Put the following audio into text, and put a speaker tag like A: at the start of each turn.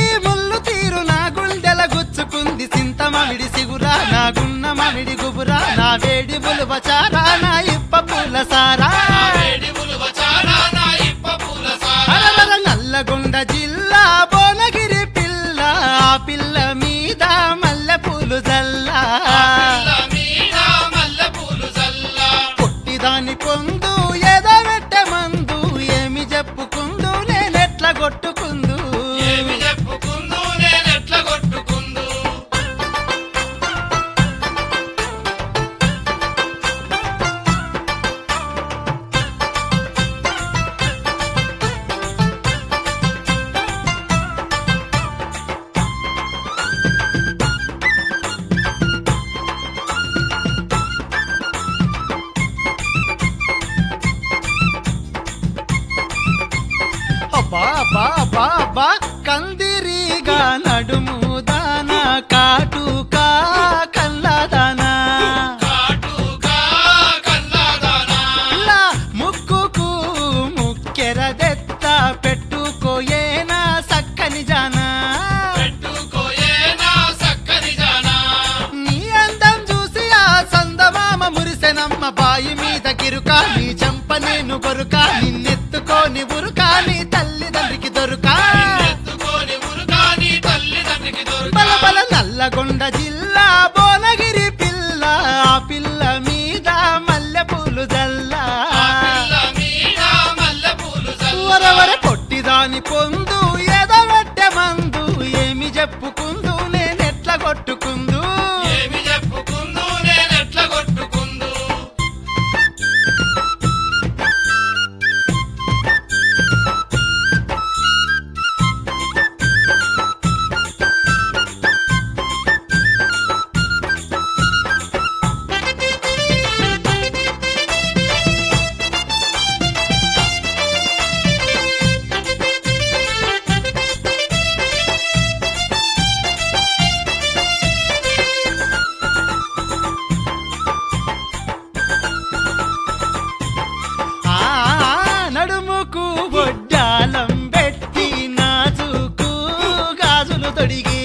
A: ముళ్ళు తీరు నా గుండెల గుచ్చుకుంది సింతమమిడి సిగురా నా గున్న మమిడి గుబురా నా వేడి బులువ చారా నా ఇప్ప పూల సారా
B: వేడి ఉలువ చారా నా ఇప్ప పూల సారా.
A: అరవర నల్లగొండ జిల్లా భువనగిరి పిల్ల ఆ పిల్ల మీద మల్లె పూలు జల్లా
B: పిల్ల మీద మల్లెపూలు జల్లా.
A: పొట్టిదాని పొందు ఎదవెట్ట మందు ఏమి చెప్పుకుందు నేనెట్ల కొట్టుకుందు
B: ఏమి చెప్పుకుందు నేనెట్ల కొట్టుకుందు
A: అబ్బా అబ్బా అబ్బా అబ్బా కందిరీగా నడుము దానా కాటుకా కల్లాదానా
B: కాటుకా కల్లాదానా.
A: ఇలా ముక్కుకు ముక్కెరదెత్త పెట్టుకోయేనా సక్కని జానా
B: పెట్టుకోయేనా సక్కని జానా.
A: నీ అందం చూసి ఆ సందమామ మురిసెనమ్మ బాయి మీద గిరుక నీ చంప నేను గొరుక నిన్నెత్తుకోని ఉరుక నీ తల్లిదండ్రికి దొరుకా
B: ఎత్తుకొని ఉరుకా నీ తల్లిదండ్రికి దొరకా.
A: బల బల నల్లగొండ జిల్లా భువనగిరి పిల్ల ఆ పిల్ల మీద మల్లె పూలు జల్లా
B: ఆ పిల్ల మీద మల్లెపూలు జల్లా.
A: వరవర పొట్టిదాని పొందు ఎదవట్టె మందు ఏమి చెప్పుకుందు నేనెట్ల కొట్టుకుందు
B: ఏమి చెప్పుకుందు నేనెట్ల కొట్టుకుందు
A: ఆ నడుముకు బొడ్డాలం పెట్టి నాజుకు గాజులు తొడిగి